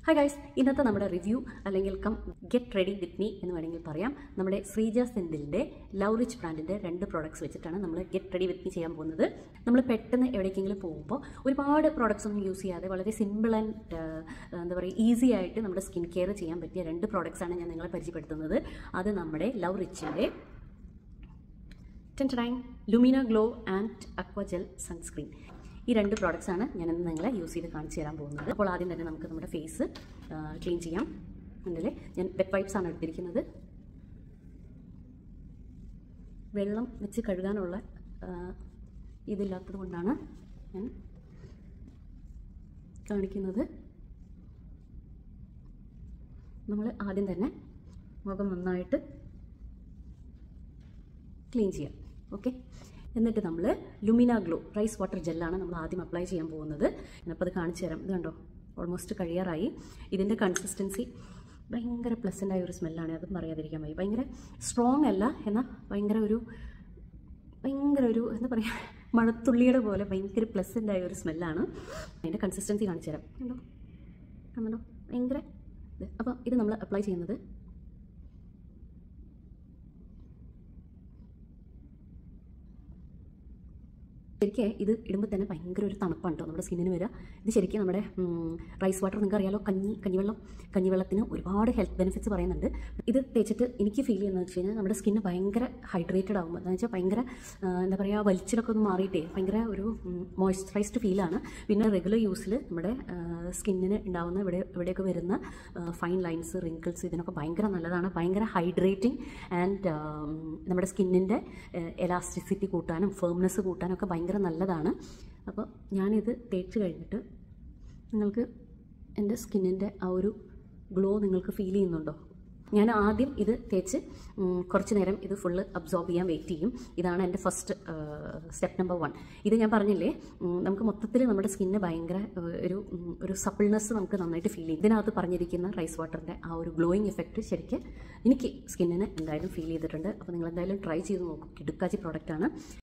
hi guys ഇന്നത്തെ നമ്മുടെ review അല്ലെങ്കിൽ come get ready with me എന്ന് വേണമെങ്കിൽ പറയാം നമ്മുടെ ശ്രീജ സെന്തിലിൻ്റെ ലവ് റിച്ച് ബ്രാൻഡിൻ്റെ രണ്ട് പ്രോഡക്ട്സ് വെച്ചിട്ടാണ് നമ്മൾ ഗെറ്റ് റെഡി വിത്ത് മീ ചെയ്യാൻ പോകുന്നത് നമ്മൾ പെട്ടെന്ന് എവിടേക്കെങ്കിലും പോകുമ്പോൾ ഒരുപാട് പ്രോഡക്ട്സ് ഒന്നും യൂസ് ചെയ്യാതെ വളരെ സിമ്പിൾ ആൻഡ് എന്താ പറയുക ഈസി ആയിട്ട് നമ്മുടെ സ്കിൻ കെയർ ചെയ്യാൻ പറ്റിയ രണ്ട് പ്രോഡക്ട്സ് ആണ് ഞാൻ നിങ്ങളെ പരിചയപ്പെടുത്തുന്നത് അത് നമ്മുടെ ലവ് റിച്ചിൻ്റെ ടെൻറ്റഡൈൻ Lumina glow and aqua gel sunscreen ഈ രണ്ട് പ്രോഡക്റ്റ്സ് ആണ് ഞാൻ ഇന്ന് നിങ്ങളെ യൂസ് ചെയ്ത് കാണിച്ചു തരാൻ പോകുന്നത് അപ്പോൾ ആദ്യം തന്നെ നമുക്ക് നമ്മുടെ ഫേസ് ക്ലീൻ ചെയ്യാം മുന്നിൽ ഞാൻ വെറ്റ് വൈപ്സ് ആണ് എടുത്തിരിക്കുന്നത് വെള്ളം വെച്ച് കഴുകാനുള്ള ആ, ഇതില്ലാത്തത് കൊണ്ടാണ് ഞാൻ കാണിക്കുന്നത് നമ്മൾ ആദ്യം തന്നെ മുഖം നന്നായിട്ട് ക്ലീൻ ചെയ്യാം ഓക്കെ എന്നിട്ട് നമ്മൾ ലുമിന ഗ്ലോ റൈസ് വാട്ടർ ജെല്ലാണ് നമ്മൾ ആദ്യം അപ്ലൈ ചെയ്യാൻ പോകുന്നത് ഞാനപ്പോൾ അത് കാണിച്ചു തരാം ഇത് കണ്ടോ ഓൾമോസ്റ്റ് കഴിയാറായി ഇതിൻ്റെ കൺസിസ്റ്റൻസി ഭയങ്കര പ്ലസൻ്റ് ആയ ഒരു സ്മെല്ലാണ് അതും പറയാതിരിക്കാൻ വയ്യ ഭയങ്കര സ്ട്രോങ് അല്ല എന്നാൽ ഭയങ്കര ഒരു ഭയങ്കര ഒരു എന്താ പറയുക മഴത്തുള്ളിയുടെ പോലെ ഭയങ്കര പ്ലസൻ്റ് ആയ ഒരു സ്മെല്ലാണ് അതിൻ്റെ കൺസിസ്റ്റൻസി കാണിച്ചു തരാം കണ്ടോ കണ്ടോ ഭയങ്കര ഇത് അപ്പോൾ ഇത് നമ്മൾ അപ്ലൈ ചെയ്യുന്നത് ശരിക്കും ഇത് ഇടുമ്പോൾ തന്നെ ഭയങ്കര ഒരു തണുപ്പാണ് കേട്ടോ നമ്മുടെ സ്കിന്നിന് വരിക ഇത് ശരിക്കും നമ്മുടെ റൈസ് വാട്ടർ നിങ്ങൾക്ക് അറിയാലോ കഞ്ഞി കഞ്ഞിവെള്ളം കഞ്ഞിവെള്ളത്തിന് ഒരുപാട് ഹെൽത്ത് ബെനിഫിറ്റ്സ് പറയുന്നുണ്ട് ഇത് തേച്ചിട്ട് എനിക്ക് ഫീൽ ചെയ്യുന്നത് വെച്ച് കഴിഞ്ഞാൽ നമ്മുടെ സ്കിന്ന് ഭയങ്കര ഹൈഡ്രേറ്റഡ് ആകുമ്പോൾ എന്ന് വെച്ചാൽ ഭയങ്കര ആ, എന്താ പറയുക വലിച്ചിലൊക്കെ ഒന്ന് മാറിയിട്ടേ ഭയങ്കര ഒരു മോയ്സ്ചറൈസ്ഡ് ഫീലാണ് പിന്നെ റെഗുലർ യൂസിൽ നമ്മുടെ സ്കിന്നിന് ഉണ്ടാകുന്ന ഇവിടെ ഇവിടെയൊക്കെ വരുന്ന ഫൈൻ ലൈൻസ് റിങ്കിൾസ് ഇതിനൊക്കെ ഭയങ്കര നല്ലതാണ് ഭയങ്കര ഹൈഡ്രേറ്റിംഗ് ആൻഡ് നമ്മുടെ സ്കിന്നിൻ്റെ എലാസ്റ്റിസിറ്റി കൂട്ടാനും ഫേംനെസ് കൂട്ടാനും ഒക്കെ ഭയങ്കര നല്ലതാണ് അപ്പോൾ ഞാനിത് തേച്ച് കഴിഞ്ഞിട്ട് നിങ്ങൾക്ക് എൻ്റെ സ്കിന്നിൻ്റെ ആ ഒരു ഗ്ലോ നിങ്ങൾക്ക് ഫീൽ ചെയ്യുന്നുണ്ടോ ഞാൻ ആദ്യം ഇത് തേച്ച് ഉം, കുറച്ച് നേരം ഇത് ഫുള്ള് അബ്സോർബ് ചെയ്യാൻ വെയിറ്റ് ചെയ്യും ഇതാണ് എൻ്റെ ഫസ്റ്റ് സ്റ്റെപ്പ് നമ്പർ വൺ ഇത് ഞാൻ പറഞ്ഞില്ലേ ഉം, നമുക്ക് മൊത്തത്തിൽ നമ്മുടെ സ്കിന്ന് ഭയങ്കര ഏഹ്, ഒരു ഉം, ഒരു സപ്പിൾനെസ് നമുക്ക് നന്നായിട്ട് ഫീൽ ചെയ്യും ഇതിനകത്ത് പറഞ്ഞിരിക്കുന്ന റൈസ് വാട്ടറിൻ്റെ ആ ഒരു ഗ്ലോയിങ് എഫക്റ്റ് ശരിക്കും എനിക്ക് സ്കിന്നിന് എന്തായാലും ഫീൽ ചെയ്തിട്ടുണ്ട് അപ്പോൾ നിങ്ങൾ എന്തായാലും ട്രൈ ചെയ്ത് നോക്കും കിടുക്കാച്ചി പ്രോഡക്റ്റാണ്